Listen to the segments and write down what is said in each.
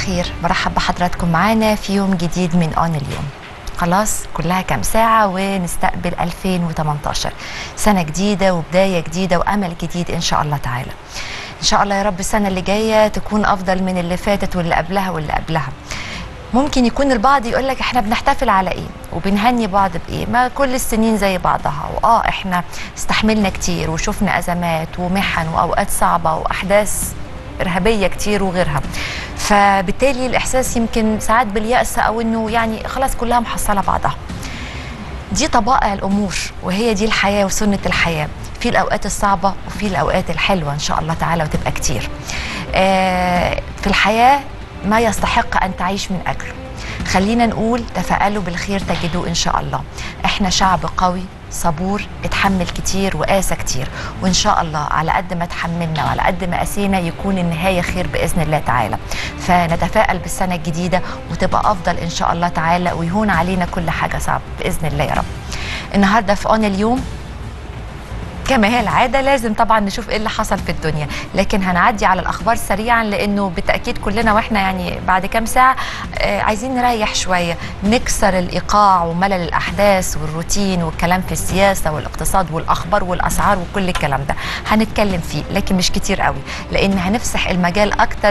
الخير برحب بحضراتكم معانا في يوم جديد من اون اليوم خلاص كلها كام ساعة ونستقبل 2018 سنة جديدة وبداية جديدة وأمل جديد إن شاء الله تعالى إن شاء الله يا رب السنة اللي جاية تكون أفضل من اللي فاتت واللي قبلها واللي قبلها ممكن يكون البعض يقول لك احنا بنحتفل على ايه وبنهني بعض بايه ما كل السنين زي بعضها واه احنا استحملنا كتير وشفنا ازمات ومحن واوقات صعبه واحداث ارهابيه كتير وغيرها فبالتالي الاحساس يمكن ساعات بالياس او انه يعني خلاص كلها محصله بعضها دي طبائع الامور وهي دي الحياه وسنه الحياه في الاوقات الصعبه وفي الاوقات الحلوه ان شاء الله تعالى وتبقى كتير آه في الحياه ما يستحق ان تعيش من اجله خلينا نقول تفائلوا بالخير تجدوه ان شاء الله احنا شعب قوي صبور اتحمل كتير وقاسى كتير وان شاء الله على قد ما تحملنا وعلى قد ما قاسينا يكون النهايه خير باذن الله تعالى فنتفائل بالسنه الجديده وتبقى افضل ان شاء الله تعالى ويهون علينا كل حاجه صعبه باذن الله يا رب النهارده في اون اليوم كما هي العادة لازم طبعا نشوف ايه اللي حصل في الدنيا لكن هنعدي على الأخبار سريعا لأنه بالتأكيد كلنا وإحنا يعني بعد كام ساعة آه عايزين نريح شوية نكسر الإيقاع وملل الأحداث والروتين والكلام في السياسة والاقتصاد والأخبار والأسعار وكل الكلام ده هنتكلم فيه لكن مش كتير قوي لأن هنفسح المجال أكتر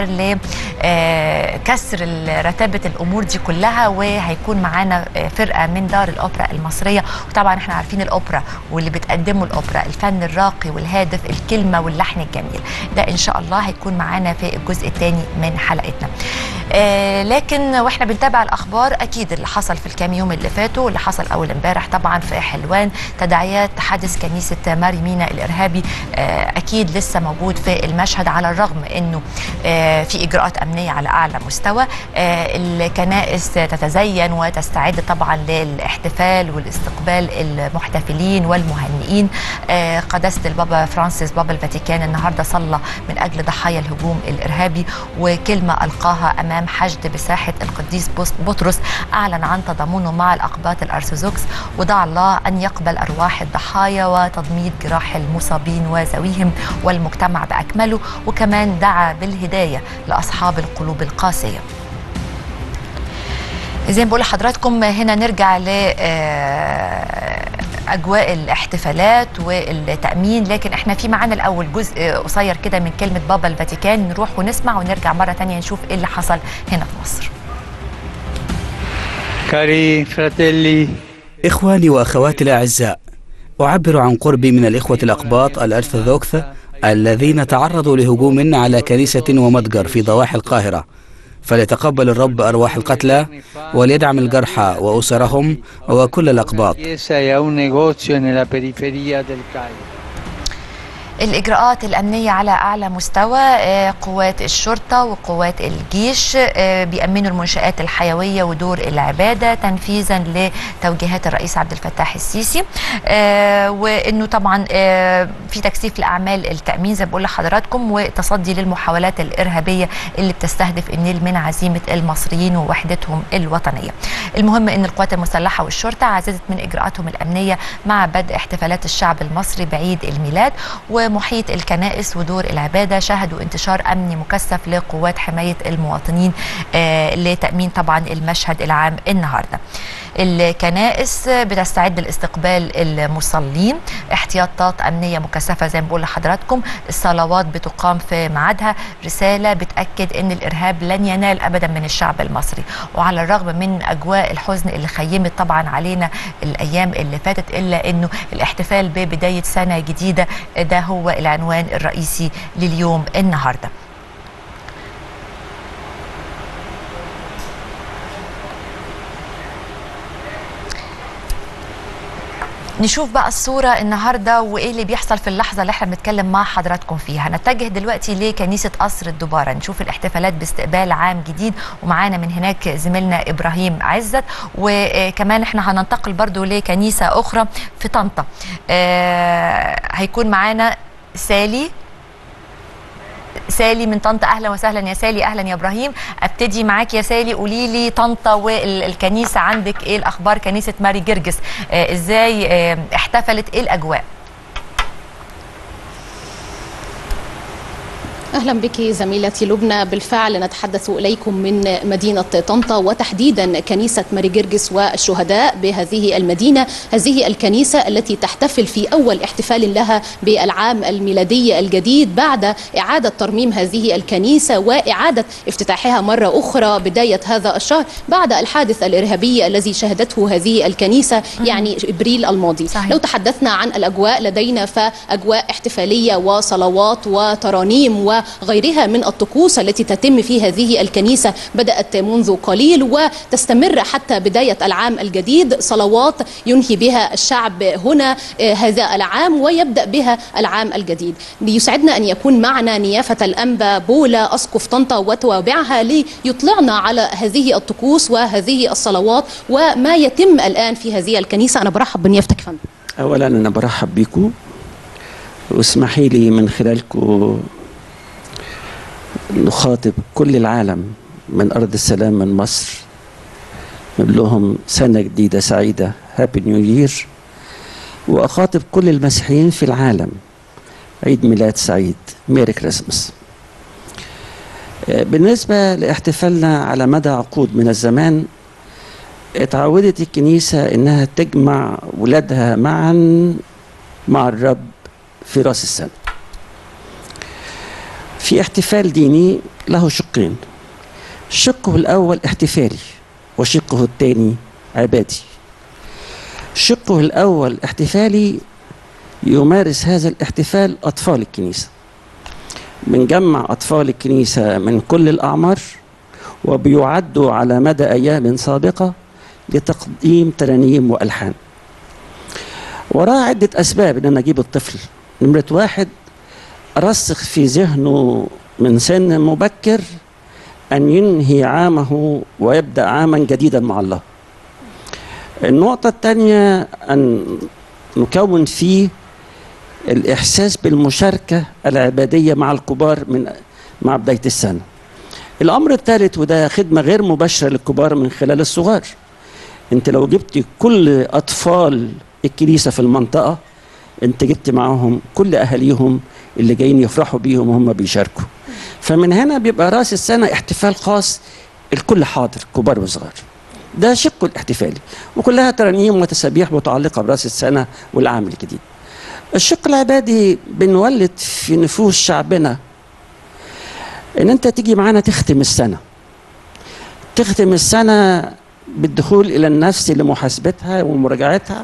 لكسر رتابة الأمور دي كلها وهيكون معانا فرقة من دار الأوبرا المصرية وطبعا احنا عارفين الأوبرا واللي بتقدمه الأوبرا الفن الفن الراقي والهادف الكلمة واللحن الجميل ده إن شاء الله هيكون معانا في الجزء الثاني من حلقتنا آه لكن واحنا بنتابع الأخبار أكيد اللي حصل في الكام يوم اللي فاتوا واللي حصل أول امبارح طبعا في حلوان تداعيات حادث كنيسة ماري مينا الإرهابي آه أكيد لسه موجود في المشهد على الرغم أنه آه في إجراءات أمنية على أعلى مستوى آه الكنائس تتزين وتستعد طبعا للاحتفال والاستقبال المحتفلين والمهنئين آه قداسة البابا فرانسيس بابا الفاتيكان النهارده صلى من أجل ضحايا الهجوم الإرهابي وكلمة ألقاها أمام حشد بساحة القديس بطرس أعلن عن تضامنه مع الأقباط الأرثوذكس ودعا الله أن يقبل أرواح الضحايا وتضميد جراح المصابين وذويهم والمجتمع بأكمله وكمان دعا بالهداية لأصحاب القلوب القاسية زي ما بقول لحضراتكم هنا نرجع ل اجواء الاحتفالات والتامين لكن احنا في معانا الاول جزء قصير كده من كلمه بابا الفاتيكان نروح ونسمع ونرجع مره ثانيه نشوف ايه اللي حصل هنا في مصر كاري فراتيلي إخواني وأخواتي الأعزاء أعبر عن قربي من الإخوة الأقباط الأرثوذكس الذين تعرضوا لهجوم على كنيسة ومتجر في ضواحي القاهرة فليتقبل الرب أرواح القتلى وليدعم الجرحى وأسرهم وكل الأقباط الإجراءات الأمنية على أعلى مستوى قوات الشرطة وقوات الجيش بيأمنوا المنشآت الحيوية ودور العبادة تنفيذا لتوجيهات الرئيس عبد الفتاح السيسي وأنه طبعا في تكثيف لأعمال التأمين زي ما بقول لحضراتكم وتصدي للمحاولات الإرهابية اللي بتستهدف النيل من عزيمة المصريين ووحدتهم الوطنية المهم أن القوات المسلحة والشرطة عززت من إجراءاتهم الأمنية مع بدء احتفالات الشعب المصري بعيد الميلاد و ومحيط الكنائس ودور العبادة شهدوا انتشار أمني مكثف لقوات حماية المواطنين آه لتأمين طبعا المشهد العام النهاردة الكنائس بتستعد لاستقبال المصلين احتياطات أمنية مكثفة زي ما بقول لحضراتكم الصلوات بتقام في ميعادها رسالة بتأكد أن الإرهاب لن ينال أبدا من الشعب المصري وعلى الرغم من أجواء الحزن اللي خيمت طبعا علينا الأيام اللي فاتت إلا أنه الاحتفال ببداية سنة جديدة ده هو العنوان الرئيسي لليوم النهارده نشوف بقى الصورة النهاردة وإيه اللي بيحصل في اللحظة اللي احنا بنتكلم مع حضراتكم فيها نتجه دلوقتي لكنيسة قصر الدبارة نشوف الاحتفالات باستقبال عام جديد ومعانا من هناك زميلنا إبراهيم عزت وكمان احنا هننتقل برضو لكنيسة أخرى في طنطا آه هيكون معانا سالي سالي من طنطا اهلا وسهلا يا سالي اهلا يا ابراهيم ابتدي معاك يا سالي قولي لي طنطا والكنيسه عندك ايه الاخبار كنيسه ماري جرجس آه ازاي آه احتفلت ايه الاجواء اهلا بك زميلتي لبنى بالفعل نتحدث اليكم من مدينه طنطا وتحديدا كنيسه ماري جرجس والشهداء بهذه المدينه هذه الكنيسه التي تحتفل في اول احتفال لها بالعام الميلادي الجديد بعد اعاده ترميم هذه الكنيسه واعاده افتتاحها مره اخرى بدايه هذا الشهر بعد الحادث الارهابي الذي شهدته هذه الكنيسه يعني ابريل الماضي صحيح. لو تحدثنا عن الاجواء لدينا فاجواء احتفاليه وصلوات وترانيم وغيرها من الطقوس التي تتم في هذه الكنيسه بدات منذ قليل وتستمر حتى بدايه العام الجديد صلوات ينهي بها الشعب هنا آه، هذا العام ويبدا بها العام الجديد ليسعدنا ان يكون معنا نيافه الانبا بولا اسقف طنطا وتوابعها ليطلعنا على هذه الطقوس وهذه الصلوات وما يتم الان في هذه الكنيسه انا برحب بنيافتك يا فندم اولا انا برحب بيكم واسمحي لي من خلالكم نخاطب كل العالم من ارض السلام من مصر نقول لهم سنه جديده سعيده هابي نيو يير واخاطب كل المسيحيين في العالم عيد ميلاد سعيد ميري كريسماس آه، بالنسبه لاحتفالنا على مدى عقود من الزمان اتعودت الكنيسة إنها تجمع ولادها معا مع الرب في رأس السنة في احتفال ديني له شقين شقه الأول احتفالي وشقه الثاني عبادي شقه الأول احتفالي يمارس هذا الاحتفال أطفال الكنيسة بنجمع أطفال الكنيسة من كل الأعمار وبيعدوا على مدى أيام سابقة لتقديم ترانيم والحان وراها عده اسباب ان انا اجيب الطفل نمره واحد ارسخ في ذهنه من سن مبكر ان ينهي عامه ويبدا عاما جديدا مع الله النقطه الثانيه ان نكون فيه الاحساس بالمشاركه العباديه مع الكبار من مع بدايه السنه الامر الثالث وده خدمه غير مباشره للكبار من خلال الصغار انت لو جبت كل اطفال الكنيسه في المنطقه انت جبت معاهم كل اهاليهم اللي جايين يفرحوا بيهم وهم بيشاركوا فمن هنا بيبقى راس السنه احتفال خاص الكل حاضر كبار وصغار ده شقه الاحتفالي وكلها ترانيم وتسابيح متعلقه براس السنه والعام الجديد الشق العبادي بنولد في نفوس شعبنا ان انت تيجي معانا تختم السنه تختم السنه بالدخول الى النفس لمحاسبتها ومراجعتها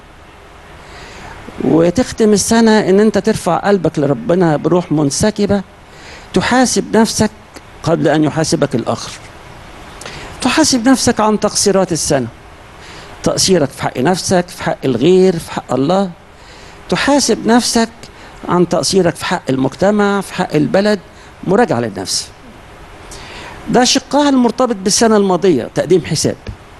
وتختم السنه ان انت ترفع قلبك لربنا بروح منسكبه تحاسب نفسك قبل ان يحاسبك الاخر تحاسب نفسك عن تقصيرات السنه تقصيرك في حق نفسك في حق الغير في حق الله تحاسب نفسك عن تقصيرك في حق المجتمع في حق البلد مراجعه للنفس ده شقها المرتبط بالسنه الماضيه تقديم حساب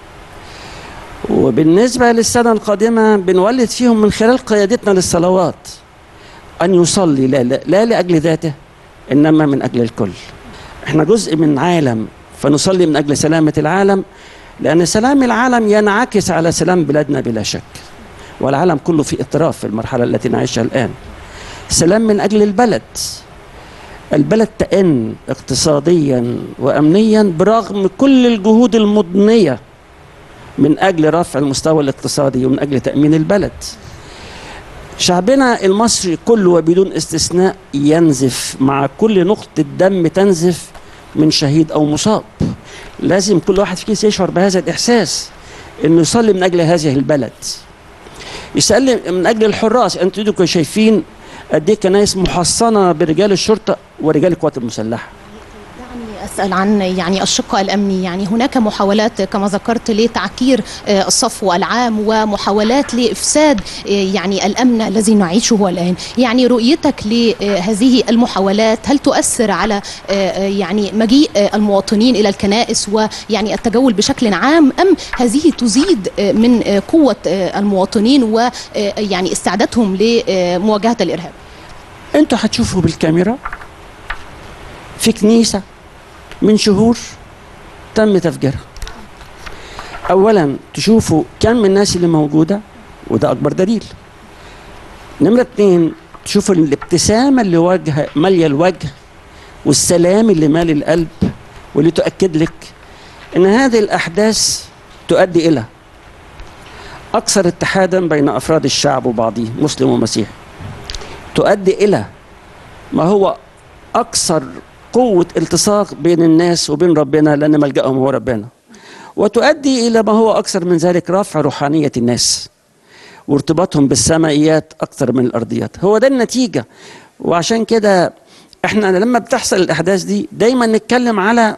وبالنسبة للسنة القادمة بنولد فيهم من خلال قيادتنا للصلوات أن يصلي لا, لا, لا لأجل ذاته إنما من أجل الكل احنا جزء من عالم فنصلي من أجل سلامة العالم لأن سلام العالم ينعكس على سلام بلادنا بلا شك والعالم كله في اضطراب في المرحلة التي نعيشها الآن سلام من أجل البلد البلد تئن اقتصاديا وأمنيا برغم كل الجهود المضنيه من اجل رفع المستوى الاقتصادي ومن اجل تامين البلد شعبنا المصري كله وبدون استثناء ينزف مع كل نقطه دم تنزف من شهيد او مصاب لازم كل واحد فينا يشعر بهذا الاحساس انه يصلي من اجل هذه البلد يصلي من اجل الحراس انتوا ايدكم شايفين قد ايه كنايس محصنه برجال الشرطه ورجال القوات المسلحه دعني اسال عن يعني الشق الامني يعني هناك محاولات كما ذكرت لتعكير آه، الصفو العام ومحاولات لافساد آه، يعني الامن الذي نعيشه الان يعني رؤيتك لهذه المحاولات هل تؤثر على آه، آه، يعني مجيء آه، المواطنين الى الكنائس ويعني التجول بشكل عام ام هذه تزيد آه، من آه، قوه آه، المواطنين ويعني استعدادهم لمواجهه الارهاب انتوا هتشوفوا بالكاميرا في كنيسة من شهور تم تفجيرها أولا تشوفوا كم من الناس اللي موجودة وده أكبر دليل نمرة اتنين تشوفوا الابتسامة اللي وجه مالية الوجه والسلام اللي مال القلب واللي تؤكد لك ان هذه الاحداث تؤدي الى اكثر اتحادا بين افراد الشعب وبعضهم مسلم ومسيحي تؤدي الى ما هو اكثر قوه التصاق بين الناس وبين ربنا لان ملجاهم هو ربنا وتؤدي الى ما هو اكثر من ذلك رفع روحانيه الناس وارتباطهم بالسمائيات اكثر من الارضيات هو ده النتيجه وعشان كده احنا لما بتحصل الاحداث دي دايما نتكلم على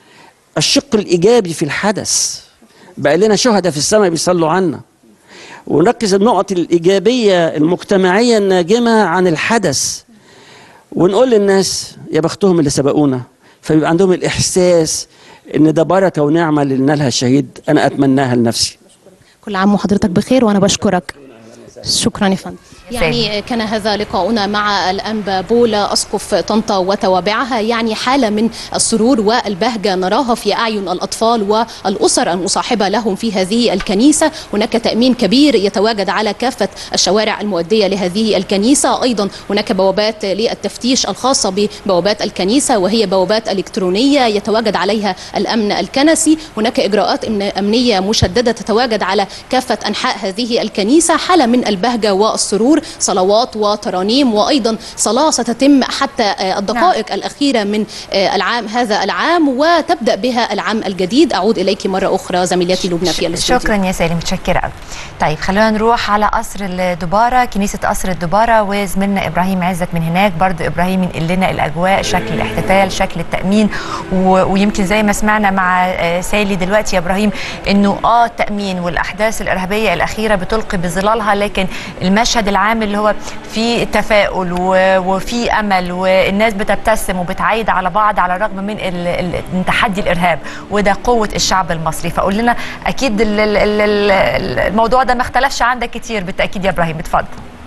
الشق الايجابي في الحدث بقى لنا شهداء في السماء بيصلوا عنا ونركز النقط الايجابيه المجتمعيه الناجمه عن الحدث ونقول للناس يا بختهم اللي سبقونا فيبقى عندهم الاحساس ان ده بركه ونعمه اللي نالها الشهيد انا اتمناها لنفسي كل عام وحضرتك بخير وانا بشكرك شكرا يا فندم يعني سامي. كان هذا لقاؤنا مع الأنبا بولا أسقف طنطا وتوابعها يعني حالة من السرور والبهجة نراها في أعين الأطفال والأسر المصاحبة لهم في هذه الكنيسة هناك تأمين كبير يتواجد على كافة الشوارع المؤدية لهذه الكنيسة أيضا هناك بوابات للتفتيش الخاصة ببوابات الكنيسة وهي بوابات إلكترونية يتواجد عليها الأمن الكنسي هناك إجراءات أمن- أمنية مشددة تتواجد على كافة أنحاء هذه الكنيسة حالة من البهجة والسرور صلوات وترانيم وأيضا صلاة ستتم حتى آه، الدقائق الأخيرة من آه، العام هذا العام وتبدأ بها العام الجديد أعود إليك مرة أخرى زميلتي لبنى في الاستوديو شكرا يا سالي متشكره قوي طيب خلونا نروح على قصر الدباره كنيسه قصر الدباره وزميلنا ابراهيم عزت من هناك برضو ابراهيم ينقل لنا الاجواء شكل الاحتفال شكل التامين و... ويمكن زي ما سمعنا مع آه، سالي دلوقتي يا ابراهيم انه اه التامين والاحداث الارهابيه الاخيره بتلقي بظلالها لكن المشهد العام اللي هو فيه تفاؤل و... وفي امل والناس بتبتسم وبتعايد على بعض على الرغم من ال... ال... من تحدي الارهاب وده قوه الشعب المصري فقول لنا اكيد ال... ال... ال... ال- الموضوع ده ما اختلفش عندك كتير بالتاكيد يا ابراهيم اتفضل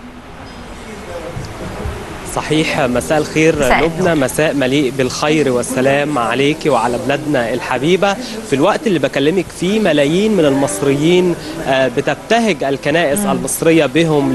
صحيح مساء الخير مساء لبنى النور. مساء مليء بالخير والسلام عليك وعلى بلادنا الحبيبة في الوقت اللي بكلمك فيه ملايين من المصريين آه، بتبتهج الكنائس المصرية بهم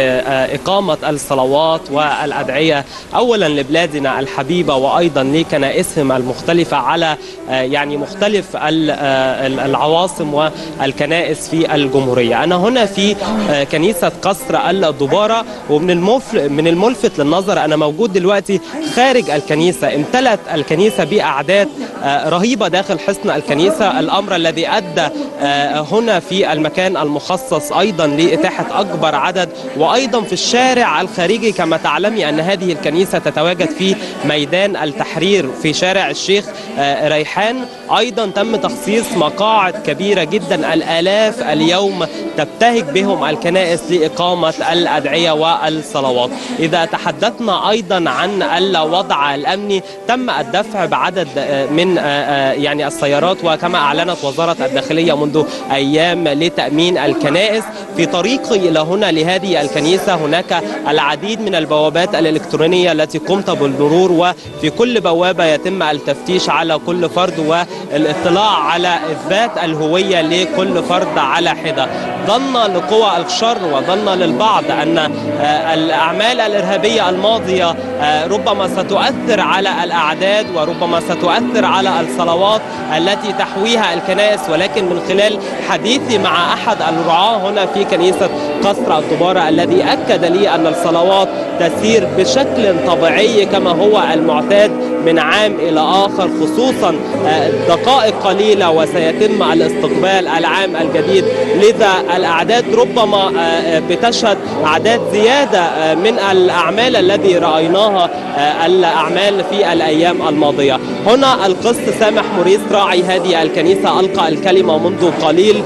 لإقامة الصلوات والأدعية أولا لبلادنا الحبيبة وأيضا لكنائسهم المختلفة على آه، يعني مختلف ال- آه، العواصم والكنائس في الجمهورية أنا هنا في آه، كنيسة قصر الدبارة ومن المفل من الملفت للنظر أنا موجود دلوقتي خارج الكنيسة امتلت الكنيسة بأعداد آه، رهيبة داخل حصن الكنيسة الأمر الذي أدى آه، هنا في المكان المخصص أيضا لإتاحة أكبر عدد وأيضا في الشارع الخارجي كما تعلمي أن هذه الكنيسة تتواجد في ميدان التحرير في شارع الشيخ آه، ريحان أيضا تم تخصيص مقاعد كبيرة جدا الآلاف اليوم تبتهج بهم الكنائس لإقامة الأدعية والصلوات إذا تحدثنا أيضا عن الوضع الأمني تم الدفع بعدد آه، من آه، آه، يعني السيارات وكما أعلنت وزارة الداخلية منذ أيام لتأمين الكنائس في طريقي إلى هنا لهذه الكنيسة هناك العديد من البوابات الإلكترونية التي قمت بالمرور وفي كل بوابة يتم التفتيش على كل فرد والاطلاع على إثبات الهوية لكل فرد على حدة ظن لقوى الشر وظن للبعض أن آه، الأعمال الإرهابية الماضية آه، ربما ستؤثر على الأعداد وربما ستؤثر على الصلوات التي تحويها الكنائس ولكن من خلال حديثي مع أحد الرعاة هنا في كنيسة قصر الدبارة الذي أكد لي أن الصلوات تسير بشكل طبيعي كما هو المعتاد من عام إلى آخر خصوصا آه، دقائق قليلة وسيتم الاستقبال العام الجديد لذا الأعداد ربما آه، بتشهد أعداد زيادة آه، من الأعمال الذي رأيناها آه، الأعمال في الأيام الماضية هنا القس سامح موريس راعي هذه الكنيسة ألقى الكلمة منذ قليل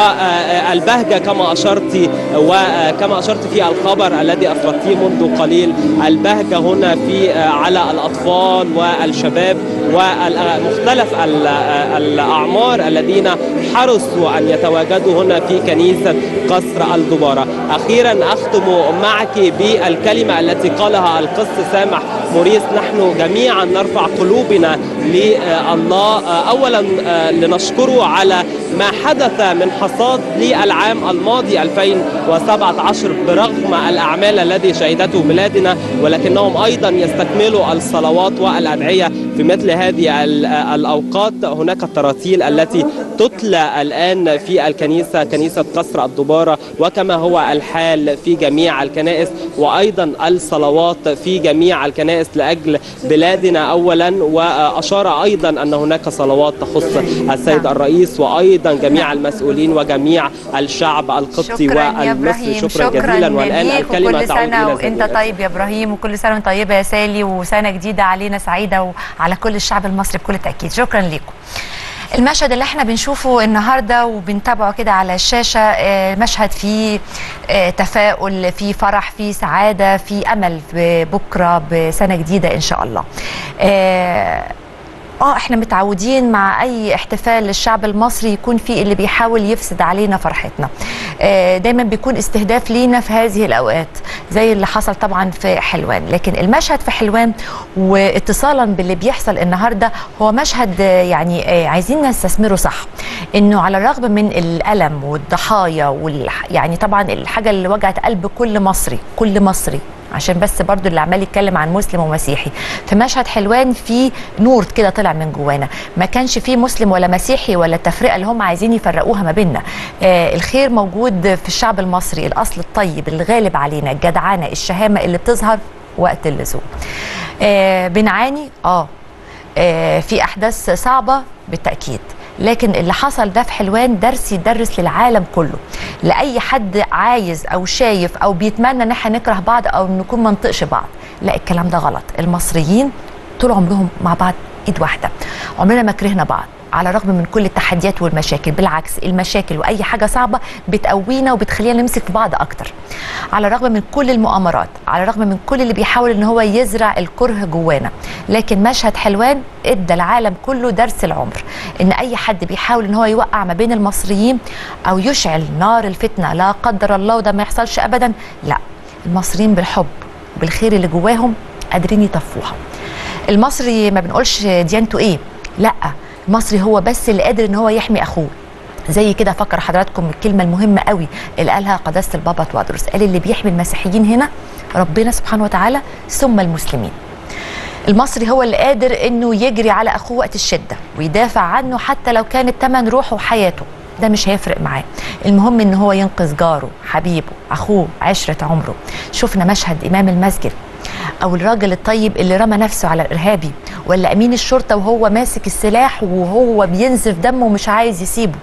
والبهجة كما أشرت وكما أشرت في الخبر الذي أثبتيه منذ قليل البهجة هنا في على الأطفال والشباب ومختلف ال- الأعمار الذين حرصوا أن يتواجدوا هنا في كنيسة قصر الدبارة أخيرا أختم معك بالكلمة التي قالها القس سامح موريس نحن جميعا نرفع قلوبنا لله اولا لنشكره على ما حدث من حصاد للعام الماضي 2017 برغم الاعمال التي شهدته بلادنا ولكنهم ايضا يستكملوا الصلوات والادعيه في مثل هذه الاوقات هناك التراتيل التي تتلى الان في الكنيسه كنيسه قصر الدباره وكما هو الحال في جميع الكنائس وايضا الصلوات في جميع الكنائس لاجل بلادنا اولا واشار ايضا ان هناك صلوات تخص السيد الرئيس وايضا جميع المسؤولين وجميع الشعب القبطي شكرا يا والمصري ابراهيم شكرا, جزيلا والان ليك الكلمه وكل تعود سنه الى وانت سيد طيب يا ابراهيم وكل سنه وانت طيبه يا سالي وسنه جديده علينا سعيده وعلى كل الشعب المصري بكل تاكيد شكرا لكم المشهد اللي احنا بنشوفه النهارده وبنتابعه كده على الشاشه آه، مشهد فيه آه، تفاؤل فيه فرح فيه سعاده فيه امل بكره بسنه جديده ان شاء الله آه، اه احنا متعودين مع اي احتفال للشعب المصري يكون في اللي بيحاول يفسد علينا فرحتنا آه دايما بيكون استهداف لينا في هذه الاوقات زي اللي حصل طبعا في حلوان لكن المشهد في حلوان واتصالا باللي بيحصل النهارده هو مشهد آه، يعني آه عايزين نستثمره صح انه على الرغم من الالم والضحايا وال يعني طبعا الحاجه اللي وجعت قلب كل مصري كل مصري عشان بس برضو اللي عمال يتكلم عن مسلم ومسيحي في مشهد حلوان في نور كده طلع من جوانا ما كانش فيه مسلم ولا مسيحي ولا التفرقه اللي هم عايزين يفرقوها ما بيننا آه الخير موجود في الشعب المصري الاصل الطيب الغالب علينا الجدعنه الشهامه اللي بتظهر وقت اللزوم آه بنعاني اه آه، في احداث صعبه بالتاكيد لكن اللي حصل ده في حلوان درس يدرس للعالم كله لاي حد عايز او شايف او بيتمنى ان احنا نكره بعض او نكون ما نطقش بعض لا الكلام ده غلط المصريين طول عمرهم مع بعض ايد واحده عمرنا ما كرهنا بعض على الرغم من كل التحديات والمشاكل بالعكس المشاكل واي حاجه صعبه بتقوينا وبتخلينا نمسك في بعض اكتر على الرغم من كل المؤامرات على الرغم من كل اللي بيحاول ان هو يزرع الكره جوانا لكن مشهد حلوان ادى العالم كله درس العمر ان اي حد بيحاول ان هو يوقع ما بين المصريين او يشعل نار الفتنه لا قدر الله وده ما يحصلش ابدا لا المصريين بالحب وبالخير اللي جواهم قادرين يطفوها المصري ما بنقولش ديانته ايه لا المصري هو بس اللي قادر ان هو يحمي اخوه زي كده فكر حضراتكم الكلمه المهمه قوي اللي قالها قداسه البابا توادرس قال اللي بيحمي المسيحيين هنا ربنا سبحانه وتعالى ثم المسلمين المصري هو اللي قادر انه يجري على اخوه وقت الشده ويدافع عنه حتى لو كانت ثمن روحه وحياته ده مش هيفرق معاه المهم ان هو ينقذ جاره حبيبه اخوه عشره عمره شفنا مشهد امام المسجد او الراجل الطيب اللي رمى نفسه على الارهابي ولا امين الشرطه وهو ماسك السلاح وهو بينزف دمه ومش عايز يسيبه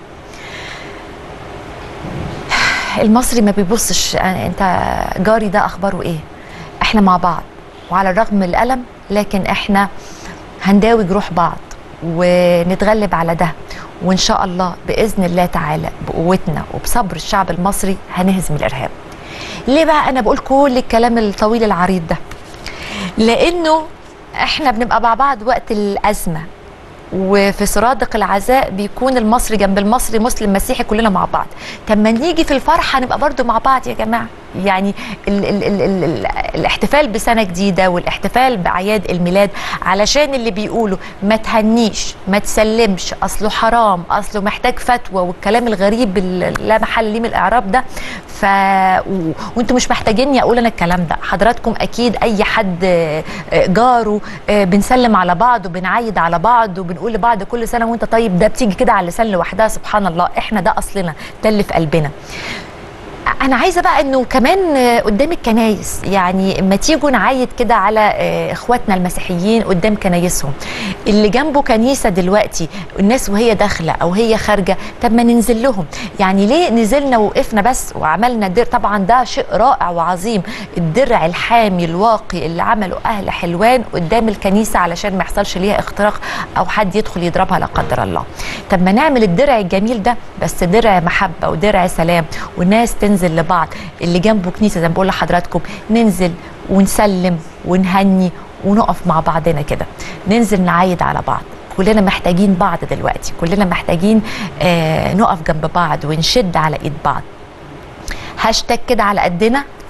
المصري ما بيبصش انت جاري ده اخباره ايه احنا مع بعض وعلى الرغم من الالم لكن احنا هنداوي جروح بعض ونتغلب على ده وان شاء الله باذن الله تعالى بقوتنا وبصبر الشعب المصري هنهزم الارهاب ليه بقى انا بقول كل الكلام الطويل العريض ده لانه احنا بنبقى مع بعض وقت الازمه وفي سرادق العزاء بيكون المصري جنب المصري مسلم مسيحي كلنا مع بعض طب ما نيجي في الفرحه نبقى برضو مع بعض يا جماعه يعني ال ال ال ال ال الاحتفال بسنه جديده والاحتفال باعياد الميلاد علشان اللي بيقولوا ما تهنيش ما تسلمش اصله حرام اصله محتاج فتوى والكلام الغريب اللي لا محل ليه من الاعراب ده ف و... وانتوا مش محتاجيني اقول انا الكلام ده حضراتكم اكيد اي حد آه، آه، جاره آه، بنسلم على بعض وبنعيد على بعض وبنقول لبعض كل سنه وانت طيب ده بتيجي كده على اللسان لوحدها سبحان الله احنا ده اصلنا ده اللي في قلبنا انا عايزه بقى انه كمان آه، قدام الكنايس يعني اما تيجوا نعيد كده على آه، اخواتنا المسيحيين قدام كنايسهم اللي جنبه كنيسه دلوقتي الناس وهي داخله او هي خارجه طب ما ننزل لهم يعني ليه نزلنا ووقفنا بس وعملنا در طبعا ده شيء رائع وعظيم الدرع الحامي الواقي اللي عمله اهل حلوان قدام الكنيسه علشان ما يحصلش ليها اختراق او حد يدخل يضربها لا قدر الله طب ما نعمل الدرع الجميل ده بس درع محبه ودرع سلام والناس تنزل لبعض اللي جنبه كنيسه زي ما بقول لحضراتكم ننزل ونسلم ونهني ونقف مع بعضنا كده ننزل نعايد على بعض كلنا محتاجين بعض دلوقتي كلنا محتاجين آه نقف جنب بعض ونشد على ايد بعض هاشتاج كده على قدنا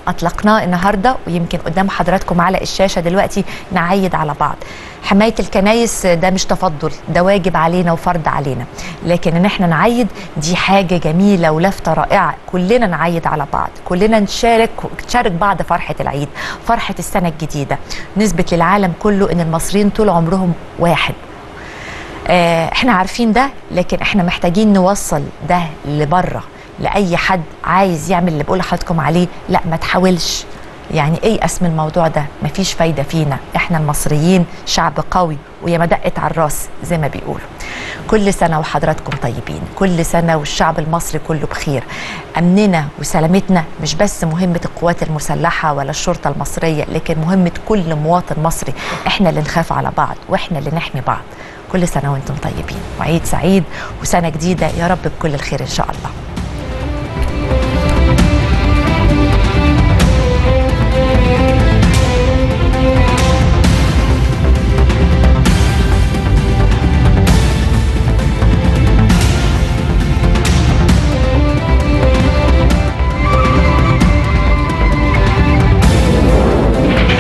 اطلقناه النهارده ويمكن قدام حضراتكم على الشاشه دلوقتي نعيد على بعض حمايه الكنايس ده مش تفضل ده واجب علينا وفرض علينا لكن ان احنا نعيد دي حاجه جميله ولفته رائعه كلنا نعيد على بعض كلنا نشارك نشارك بعض فرحه العيد فرحه السنه الجديده نثبت للعالم كله ان المصريين طول عمرهم واحد آه، احنا عارفين ده لكن احنا محتاجين نوصل ده لبره لاي حد عايز يعمل اللي بقول لحضراتكم عليه لا ما تحاولش يعني ايه اسم الموضوع ده مفيش فايده فينا احنا المصريين شعب قوي ويا ما دقت على الراس زي ما بيقولوا كل سنه وحضراتكم طيبين كل سنه والشعب المصري كله بخير امننا وسلامتنا مش بس مهمه القوات المسلحه ولا الشرطه المصريه لكن مهمه كل مواطن مصري احنا اللي نخاف على بعض واحنا اللي نحمي بعض كل سنه وانتم طيبين وعيد سعيد وسنه جديده يا رب بكل الخير ان شاء الله